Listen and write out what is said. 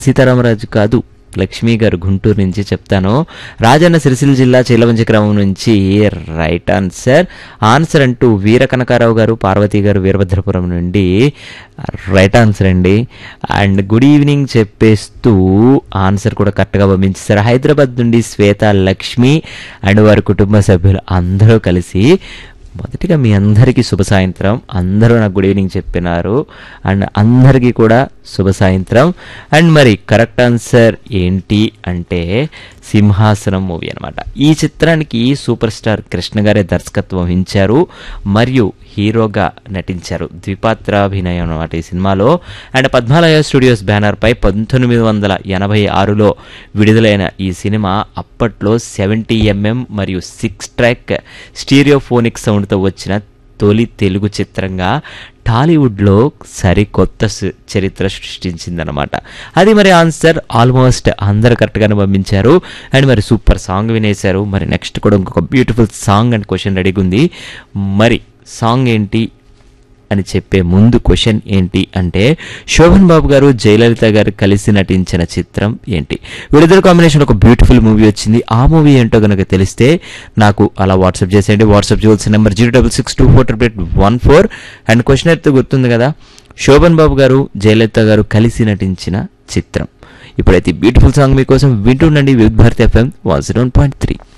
సీతారామరాజు కాదు లక్ష్మి గారు గుంటూరు నుంచి చెప్తాను రాజన్న సిరిసిల్ల జిల్లా చీలవంచి గ్రామం నుంచి రైట్ ఆన్సర్ ఆన్సర్ అంటూ వీర కనకారావు గారు పార్వతి గారు వీరభద్రపురం నుండి రైట్ ఆన్సర్ అండి అండ్ గుడ్ ఈవినింగ్ చెప్పేస్తూ ఆన్సర్ కూడా కరెక్ట్గా పంపించారు హైదరాబాద్ నుండి శ్వేత లక్ష్మి అండ్ వారి కుటుంబ సభ్యులు అందరూ కలిసి మొదటిగా మీ అందరికీ శుభ సాయంత్రం అందరూ నాకు గుడ్ ఈవినింగ్ చెప్పినారు అండ్ అందరికీ కూడా శుభ సాయంత్రం అండ్ మరి కరెక్ట్ ఆన్సర్ ఏంటి అంటే సింహాసనం మూవీ అనమాట ఈ చిత్రానికి సూపర్ స్టార్ కృష్ణ గారే దర్శకత్వం వహించారు మరియు హీరోగా నటించారు ద్విపాత్రాభినయం అనమాట ఈ సినిమాలో అండ్ పద్మాలయ స్టూడియోస్ బ్యానర్పై పంతొమ్మిది వందల ఎనభై ఆరులో విడుదలైన ఈ సినిమా అప్పట్లో సెవెంటీ ఎంఎం మరియు సిక్స్ ట్రాక్ స్టీరియోఫోనిక్ సౌండ్తో వచ్చిన తొలి తెలుగు చిత్రంగా టాలీవుడ్లో సరికొత్త సు- చరిత్ర సృష్టించిందనమాట అది మరి ఆన్సర్ ఆల్మోస్ట్ అందరు కరెక్ట్గానే పంపించారు అండ్ మరి సూపర్ సాంగ్ వినేశారు మరి నెక్స్ట్ కూడా ఇంకొక బ్యూటిఫుల్ సాంగ్ అండ్ క్వశ్చన్ రెడీగా ఉంది మరి సాంగ్ ఏంటి అని చెప్పే ముందు క్వశ్చన్ ఏంటి అంటే శోభన్ బాబు గారు జయలలిత గారు కలిసి నటించిన చిత్రం ఏంటి వీళ్ళిద్దరు కాంబినేషన్ ఒక బ్యూటిఫుల్ మూవీ వచ్చింది ఆ మూవీ ఏంటో కనుక తెలిస్తే నాకు అలా వాట్సాప్ చేసేయండి వాట్సాప్ చేయాల్సిన number zero double six two four triple eight one four and question అయితే గుర్తుంది కదా శోభన్ బాబు గారు జయలలిత గారు కలిసి నటించిన చిత్రం ఇప్పుడైతే బ్యూటిఫుల్ సాంగ్ మీకోసం వింటుండండి with Bharat FM one zero point three